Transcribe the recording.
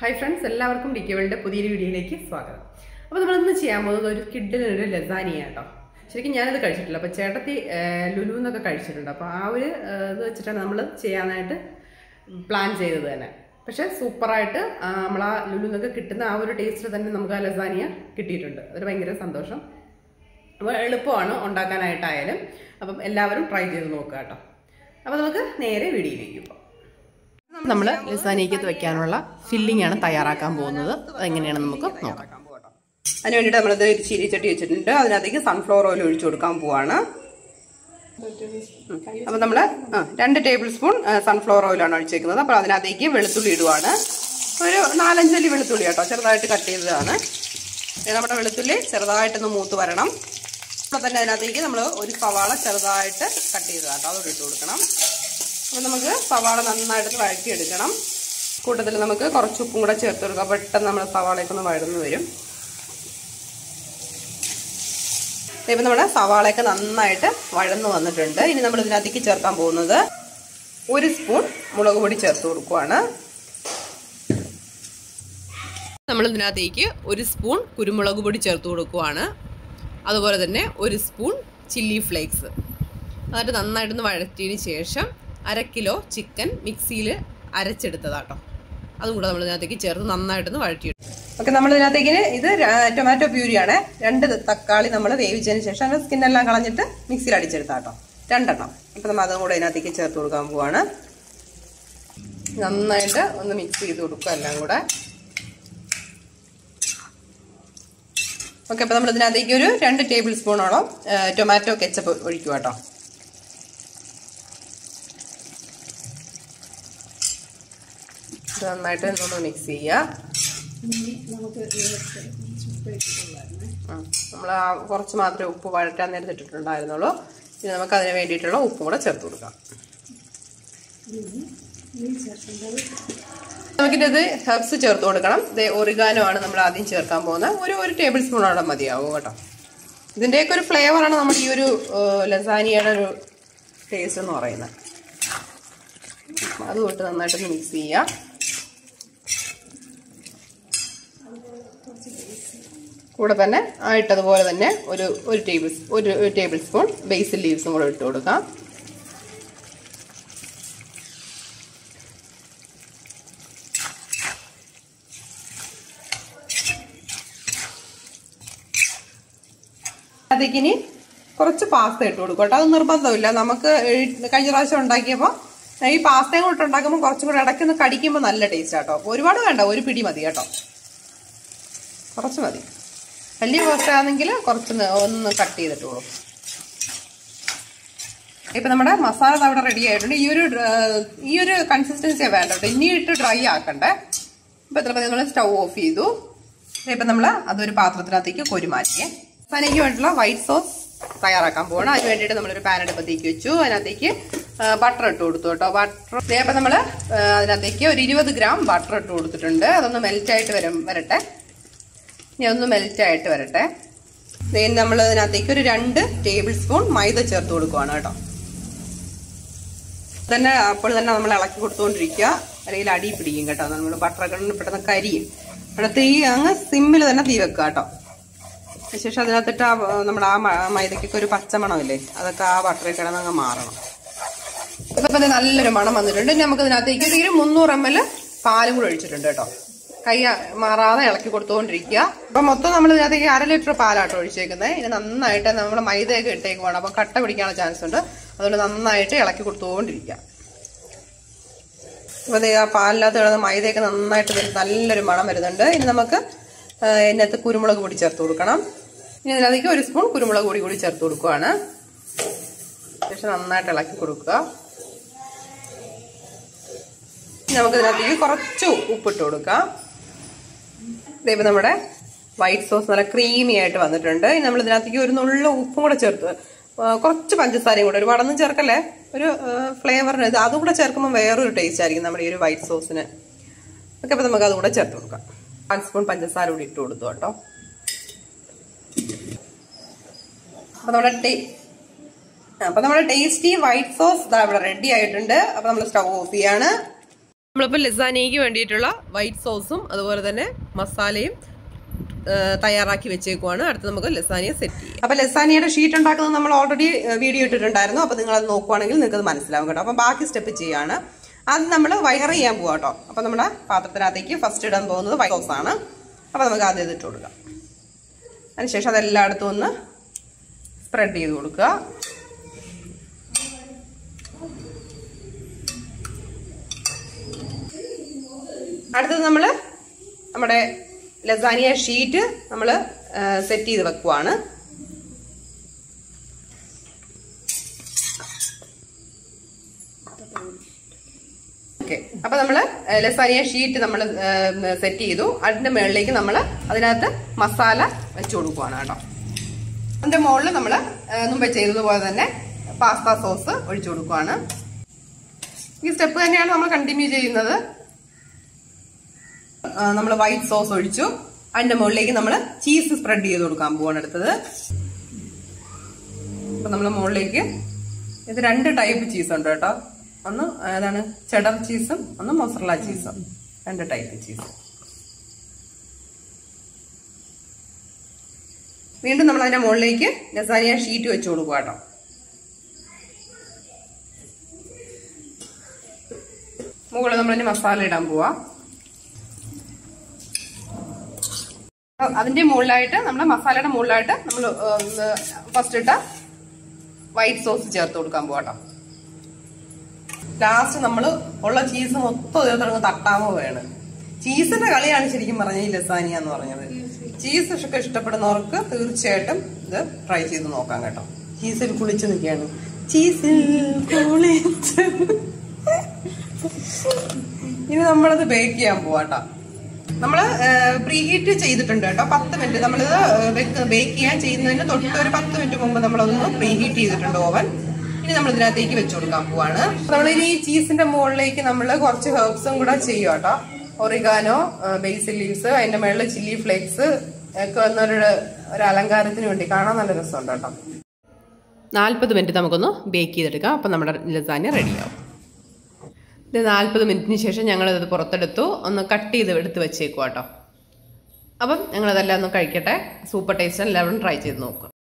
hi friends എല്ലാവർക്കും D K world പുതിയൊരു വീഡിയോയിലേക്ക് സ്വാഗതം അപ്പോൾ നമ്മളിന്ന് ചെയ്യാൻ പോകുന്നത് ഒരു കിഡിനൊരു ലസാനിയ കേട്ടോ ശരിക്കും ഞാനത് കഴിച്ചിട്ടില്ല അപ്പോൾ ചേട്ടത്തി ഏർ, ലുലു എന്നൊക്കെ കഴിച്ചിട്ടുണ്ട് അപ്പോൾ ആ ഒരു ഏർ, ഇത് വെച്ചിട്ടാണ് നമ്മൾ ചെയ്യാനായിട്ട് പ്ലാൻ ചെയ്തത് തന്നെ പക്ഷേ സൂപ്പറായിട്ട് നമ്മൾ ആ ലുലു എന്നൊക്കെ കിട്ടുന്ന ആ ഒരു ടേസ്റ്റിൽ തന്നെ നമുക്ക് ആ ലസാനിയ കിട്ടിയിട്ടുണ്ട് അതൊരു ഭയങ്കര സന്തോഷം അപ്പോൾ എളുപ്പമാണ് ഉണ്ടാക്കാനായിട്ടായാലും അപ്പം എല്ലാവരും ട്രൈ ചെയ്ത് നോക്കുക കേട്ടോ അപ്പോൾ നമുക്ക് നേരെ വീഡിയോയിലേക്ക് പോകാം നമ്മൾ ലസാനിക്കത്ത് വെക്കാനുള്ള ഫില്ലിംഗ് ആണ് തയ്യാറാക്കാൻ പോകുന്നത് അതെങ്ങനെയാണെന്ന് നമുക്ക് നോക്കാം അതിന് വേണ്ടിയിട്ട് നമ്മളിത് ഒരു ചീരിച്ചട്ടി വെച്ചിട്ടുണ്ട് അതിനകത്തേക്ക് സൺഫ്ലവർ ഓയിൽ ഒഴിച്ചു കൊടുക്കാൻ പോവാണ് അപ്പം നമ്മൾ രണ്ട് ടേബിൾ സ്പൂൺ സൺഫ്ലവർ ഓയിലാണ് ഒഴിച്ചേക്കുന്നത് അപ്പോൾ അതിനകത്തേക്ക് വെളുത്തുള്ളി ഇടുവാണ് ഒരു നാലഞ്ചല്ലി വെളുത്തുള്ളി കേട്ടോ ചെറുതായിട്ട് കട്ട് ചെയ്തതാണ് ഇത് നമ്മുടെ വെളുത്തുള്ളി ചെറുതായിട്ടൊന്ന് മൂത്ത് വരണം അപ്പോൾ തന്നെ അതിനകത്തേക്ക് നമ്മൾ ഒരു സവാള ചെറുതായിട്ട് കട്ട് ചെയ്തതാണ് കേട്ടോ അതോട് ഇട്ട് കൊടുക്കണം അപ്പോൾ നമുക്ക് സവാള നന്നായിട്ട് വഴറ്റിയെടുക്കണം കൂട്ടത്തിൽ നമുക്ക് കുറച്ച് ഉപ്പും കൂടെ ചേർത്ത് കൊടുക്കാം പെട്ടെന്ന് നമ്മൾ സവാളയൊക്കെ ഒന്ന് വഴന്നു വരും ഇപ്പം നമ്മുടെ സവാളയൊക്കെ നന്നായിട്ട് വഴന്നു വന്നിട്ടുണ്ട് ഇനി നമ്മൾ ഇതിനകത്തേക്ക് ചേർക്കാൻ പോകുന്നത് ഒരു സ്പൂൺ മുളക് പൊടി ചേർത്ത് കൊടുക്കുവാണ് നമ്മൾ ഇതിനകത്തേക്ക് ഒരു സ്പൂൺ കുരുമുളക് പൊടി ചേർത്ത് കൊടുക്കുവാണ് അതുപോലെ തന്നെ ഒരു സ്പൂൺ ചില്ലി ഫ്ലേക്സ് എന്നിട്ട് നന്നായിട്ടൊന്ന് വഴറ്റിയതിന് ശേഷം അര കിലോ ചിക്കൻ മിക്സിയിൽ അരച്ചെടുത്തതാട്ടോ അതും കൂടെ നമ്മൾ ഇതിനകത്തേക്ക് ചേർത്ത് നന്നായിട്ടൊന്ന് വഴറ്റിയെടുക്കും ഓക്കെ നമ്മൾ ഇതിനകത്തേക്ക് ഇത് ടൊമാറ്റോ പ്യൂരിയാണ് രണ്ട് തക്കാളി നമ്മൾ വേവിച്ചതിന് ശേഷം അതിൻ്റെ സ്കിന്നെല്ലാം കളഞ്ഞിട്ട് മിക്സിയിൽ അടിച്ചെടുത്താട്ടോ രണ്ടെണ്ണം അപ്പം നമ്മൾ അതും കൂടെ ഇതിനകത്തേക്ക് ചേർത്ത് കൊടുക്കാൻ പോവാണ് നന്നായിട്ട് ഒന്ന് മിക്സ് ചെയ്ത് കൊടുക്കുക എല്ലാം കൂടെ ഓക്കെ അപ്പോൾ നമ്മൾ ഇതിനകത്തേക്ക് ഒരു രണ്ട് ടേബിൾ സ്പൂണോളം ടൊമാറ്റോ കെച്ചപ്പ് ഒഴിക്കുക കേട്ടോ ഇത് നന്നായിട്ട് ഒന്ന് മിക്സ് ചെയ്യുക നമ്മൾ ആ കുറച്ച് മാത്രമേ ഉപ്പ് വഴറ്റാൻ നേരത്തെ ഇട്ടിട്ടുണ്ടായിരുന്നുള്ളൂ ഇനി നമുക്ക് അതിന് വേണ്ടിയിട്ടുള്ള ഉപ്പും കൂടെ ചേർത്ത് കൊടുക്കാം നമുക്കിത് ഹെർബ്സ് ചേർത്ത് കൊടുക്കണം ഇത് ഒറിഗാനോ ആണ് നമ്മൾ ആദ്യം ചേർക്കാൻ പോകുന്നത് ഒരു ഒരു ടേബിൾ സ്പൂണോടെ മതിയാവും കേട്ടോ ഇതിൻ്റെയൊക്കെ ഒരു ഫ്ലേവറാണ് നമ്മുടെ ഈ ഒരു ലസാനിയുടെ ഒരു ടേസ്റ്റ് എന്ന് പറയുന്നത് അതുകൊണ്ട് നന്നായിട്ടൊന്ന് മിക്സ് ചെയ്യുക കൂടെ തന്നെ ആയിട്ടതുപോലെ തന്നെ ഒരു ഒരു ടേബിൾ ഒരു ഒരു ടേബിൾ സ്പൂൺ ബേസിൽ ലീവ്സും കൂടെ ഇട്ട് കൊടുക്കാം അതിലേക്ക് ഇനി കുറച്ച് പാസ്ത ഇട്ട് കൊടുക്കും കേട്ടോ അത് നിർബന്ധമില്ല നമുക്ക് കഴിഞ്ഞ പ്രാവശ്യം ഉണ്ടാക്കിയപ്പോൾ ഈ പാസ്തയും കൂടെ ഉണ്ടാക്കുമ്പോൾ കുറച്ചും കൂടെ ഇടയ്ക്കൊന്ന് കടിക്കുമ്പോൾ നല്ല ടേസ്റ്റ് കേട്ടോ ഒരുപാട് വേണ്ട ഒരു പിടി മതി കേട്ടോ കുറച്ച് മതി വലിയ പാസ്ത ആണെങ്കിൽ കുറച്ച് ഒന്ന് കട്ട് ചെയ്തിട്ടുള്ളൂ ഇപ്പം നമ്മുടെ മസാല അവിടെ റെഡി ആയിട്ടുണ്ട് ഈ ഒരു ഈ ഒരു കൺസിസ്റ്റൻസിയാ വേണ്ട കേട്ടോ ഇനി ഇട്ട് ഡ്രൈ ആക്കണ്ടേ ഇപ്പം എത്ര നമ്മൾ സ്റ്റൗ ഓഫ് ചെയ്തു ഇപ്പം നമ്മൾ അതൊരു പാത്രത്തിനകത്തേക്ക് കോരി മാറ്റിയേ പനയ്ക്ക് വേണ്ടിയിട്ടുള്ള വൈറ്റ് സോസ് തയ്യാറാക്കാൻ പോകണം അതിന് വേണ്ടിയിട്ട് നമ്മളൊരു പാൻ അടുപ്പത്തേക്ക് വെച്ചു അതിനകത്തേക്ക് ബട്ടർ ഇട്ട് കൊടുത്തു കേട്ടോ ബട്ടർ ഇതേപ്പം നമ്മൾ അതിനകത്തേക്ക് ഒരു ഇരുപത് ഗ്രാം ബട്ടർ ഇട്ട് കൊടുത്തിട്ടുണ്ട് അതൊന്ന് മെൽറ്റായിട്ട് വരും വരട്ടെ ഇനി ഒന്ന് മെൽറ്റായിട്ട് വരട്ടെ നമ്മൾ അതിനകത്തേക്ക് ഒരു രണ്ട് ടേബിൾ സ്പൂൺ മൈദ ചേർത്ത് കൊടുക്കുവാണ് കേട്ടോ തന്നെ അപ്പോൾ തന്നെ നമ്മൾ ഇളക്കി കൊടുത്തുകൊണ്ടിരിക്കുക അല്ലെങ്കിൽ അടി പിടിക്കും കേട്ടോ നമ്മൾ ബട്ടറൊക്കെ പെട്ടെന്ന് കരിയും അവിടെ തീ അങ്ങ് സിമ്മിൽ തന്നെ തീ വെക്കുക കേട്ടോ ശേഷം അതിനകത്തിട്ട് ആ നമ്മുടെ ആ മൈദക്കൊക്കെ ഒരു പച്ചമണമില്ലേ അതൊക്കെ ആ ബട്ടറിൽ കിടന്ന് അങ്ങ് മാറണം ഇപ്പൊ നല്ലൊരു മണം വന്നിട്ടുണ്ട് ഇനി നമുക്ക് ഇതിനകത്തേക്ക് ഒരു മുന്നൂറ് എം എൽ പാലും കൂടെ ഒഴിച്ചിട്ടുണ്ട് കേട്ടോ കൈ മാറാതെ ഇളക്കി കൊടുത്തുകൊണ്ടിരിക്കുക അപ്പൊ മൊത്തം നമ്മൾ ഇതിനകത്തേക്ക് അര ലിറ്റർ പാലാട്ടോ ഒഴിച്ചേക്കുന്നത് ഇനി നന്നായിട്ട് നമ്മൾ മൈദയൊക്കെ ഇട്ടേക്കുവാണ് അപ്പൊ കട്ട പിടിക്കാനുള്ള ചാൻസ് ഉണ്ട് അതുകൊണ്ട് നന്നായിട്ട് ഇളക്കി കൊടുത്തുകൊണ്ടിരിക്കുക അപ്പൊ ആ പാലിനകത്ത് കിടന്ന് മൈദയൊക്കെ നന്നായിട്ട് വരും നല്ലൊരു മണം വരുന്നുണ്ട് ഇനി നമുക്ക് ഇതിനകത്ത് കുരുമുളക് പൊടി ചേർത്ത് കൊടുക്കണം ഇനി അതിനകത്തേക്ക് ഒരു സ്പൂൺ കുരുമുളക് പൊടി കൂടി ചേർത്ത് കൊടുക്കുവാണ് ശേഷം നന്നായിട്ട് ഇളക്കി കൊടുക്കുക നമുക്ക് ഇതിനകത്തേക്ക് കുറച്ച് ഉപ്പിട്ട് കൊടുക്കാം ഇതേപോലെ നമ്മുടെ വൈറ്റ് സോസ് നല്ല ക്രീമി ആയിട്ട് വന്നിട്ടുണ്ട് ഇനി നമ്മൾ ഇതിനകത്തേക്ക് ഒരു നുള്ള ഉപ്പും കൂടെ ചേർത്ത് കുറച്ച് പഞ്ചസാരയും കൂടെ ഒരുപാടൊന്നും ചേർക്കല്ലേ ഒരു ഫ്ലേവറിന് ഇത് അതും കൂടെ ചേർക്കുമ്പോൾ വേറൊരു ടേസ്റ്റ് ആയിരിക്കും നമ്മുടെ ഈ ഒരു വൈറ്റ് സോസിന് ഒക്കെ അപ്പം നമുക്ക് അതും കൂടെ ചേർത്ത് കൊടുക്കാം കാൽ സ്പൂൺ പഞ്ചസാര കൂടി ഇട്ട് കൊടുത്തു കേട്ടോ അപ്പം നമ്മുടെ ടേ അപ്പം നമ്മുടെ ടേസ്റ്റി വൈറ്റ് സോസ് ഇവിടെ റെഡി ആയിട്ടുണ്ട് അപ്പം നമ്മൾ സ്റ്റവ് ഓഫ് ചെയ്യാണ് നമ്മളിപ്പോൾ ലസാനിയയ്ക്ക് വേണ്ടിയിട്ടുള്ള വൈറ്റ് സോസും അതുപോലെ തന്നെ മസാലയും ആ, തയ്യാറാക്കി വെച്ചേക്കുവാണ് അടുത്ത് നമുക്ക് ലസാനിയ സെറ്റ് ചെയ്യാം അപ്പോൾ ലസാനിയയുടെ ഷീറ്റ് ഉണ്ടാക്കുന്നത് നമ്മൾ ഓൾറെഡി വീഡിയോ ഇട്ടിട്ടുണ്ടായിരുന്നു അപ്പോൾ നിങ്ങൾ അത് നോക്കുവാണെങ്കിൽ നിങ്ങൾക്ക് അത് മനസ്സിലാവും കേട്ടോ അപ്പോൾ ബാക്കി സ്റ്റെപ്പ് ചെയ്യാണ് അത് നമ്മൾ വയർ ചെയ്യാൻ പോവാം കേട്ടോ അപ്പോൾ നമ്മുടെ പാത്രത്തിനകത്തേക്ക് ഫസ്റ്റ് ഇടാൻ പോകുന്നത് വൈറ്റ് സോസ് ആണ് അപ്പോൾ നമുക്ക് ആദ്യം ഇതിട്ട് കൊടുക്കാം അതിനുശേഷം അതെല്ലായിടത്തും ഒന്ന് സ്പ്രെഡ് ചെയ്ത് കൊടുക്കുക അടുത്തത് നമ്മൾ നമ്മുടെ ലസാനിയ ഷീറ്റ് നമ്മൾ സെറ്റ് ചെയ്ത് വെക്കുവാണ് ഓക്കെ അപ്പൊ നമ്മൾ ലസാനിയ ഷീറ്റ് നമ്മൾ സെറ്റ് ചെയ്തു അതിന്റെ മുകളിലേക്ക് നമ്മൾ അതിനകത്ത് മസാല വെച്ച് കൊടുക്കുവാണ് കേട്ടോ അതിന്റെ മുകളിൽ നമ്മൾ മുമ്പ് ചെയ്തതുപോലെ തന്നെ പാസ്ത സോസ് ഒഴിച്ചു കൊടുക്കുവാണ് ഈ സ്റ്റെപ്പ് തന്നെയാണ് നമ്മൾ കണ്ടിന്യൂ ചെയ്യുന്നത് നമ്മൾ വൈറ്റ് സോസ് ഒഴിച്ചു അതിന്റെ മുകളിലേക്ക് നമ്മൾ ചീസ് സ്പ്രെഡ് ചെയ്ത് കൊടുക്കാൻ പോവാണ് അടുത്തത് അപ്പൊ നമ്മൾ മുകളിലേക്ക് ഇത് രണ്ട് ടൈപ്പ് ചീസ് ഉണ്ട് കേട്ടോ ഒന്ന് ഏതാണ് ചെഡർ ചീസും ഒന്ന് മൊസറല ചീസും രണ്ട് ടൈപ്പ് ചീസ് വീണ്ടും നമ്മൾ അതിന്റെ മുകളിലേക്ക് ലസാനിയ ഷീറ്റ് വെച്ച് കൊടുക്കുക കേട്ടോ മുകളിൽ നമ്മൾ മസാല ഇടാൻ പോവാ അതിന്റെ മുകളിലായിട്ട് നമ്മൾ മസാലയുടെ മുകളിലായിട്ട് നമ്മൾ ഫസ്റ്റ് ഇട്ട വൈറ്റ് സോസ് ചേർത്ത് കൊടുക്കാൻ പോവാട്ടോ ലാസ്റ്റ് നമ്മൾ ഉള്ള ചീസ് മൊത്തം ഇതിനകത്ത് തട്ടാമോ വേണം ചീസിന്റെ കളിയാണ് ശരിക്കും പറഞ്ഞ ഈ ലസാനിയ എന്ന് പറഞ്ഞത് ചീസ് ഒക്കെ ഇഷ്ടപ്പെടുന്നവർക്ക് തീർച്ചയായിട്ടും ഇത് ട്രൈ ചെയ്ത് നോക്കാം കേട്ടോ ചീസിൽ കുളിച്ച് നിൽക്കുകയാണ് ചീസിൽ കുളിച്ച് ഇനി നമ്മളത് ബേക്ക് ചെയ്യാൻ പോവാട്ടോ നമ്മള് പ്രീ ഹീറ്റ് ചെയ്തിട്ടുണ്ട് കേട്ടോ പത്ത് മിനിറ്റ് നമ്മളിത് ബേക്ക് ചെയ്യാൻ ചെയ്യുന്നതിന് തൊട്ട് ഒരു പത്ത് മിനിറ്റ് മുമ്പ് നമ്മളതൊന്ന് പ്രീ ഹീറ്റ് ചെയ്തിട്ടുണ്ട് ഓവൻ ഇനി നമ്മൾ ഇതിനകത്തേക്ക് വെച്ചു കൊടുക്കാൻ പോവാണ് നമ്മളിനി ഈ ചീസിന്റെ മുകളിലേക്ക് നമ്മൾ കുറച്ച് ഹെർബ്സും കൂടെ ചെയ്യും കേട്ടോ ഒറിഗാനോ ബേസിൽ ലീവ്സ് അതിന്റെ മുകളിൽ ചില്ലി ഫ്ലേക്സ് ഒക്കെ വന്നൊരു ഒരു അലങ്കാരത്തിന് വേണ്ടി കാണാൻ നല്ല രസമുണ്ട് കേട്ടോ നാൽപ്പത് മിനിറ്റ് നമുക്കൊന്ന് ബേക്ക് ചെയ്തെടുക്കാം അപ്പം നമ്മുടെ ലസാന റെഡിയാവും ഇത് നാൽപ്പത് മിനിറ്റിന് ശേഷം ഞങ്ങളിത് പുറത്തെടുത്തു ഒന്ന് കട്ട് ചെയ്ത് എടുത്ത് വെച്ചേക്കും കേട്ടോ അപ്പം ഞങ്ങളതെല്ലാം ഒന്ന് കഴിക്കട്ടെ സൂപ്പർ ടേസ്റ്റ് എല്ലാവരും ട്രൈ ചെയ്ത് നോക്കുക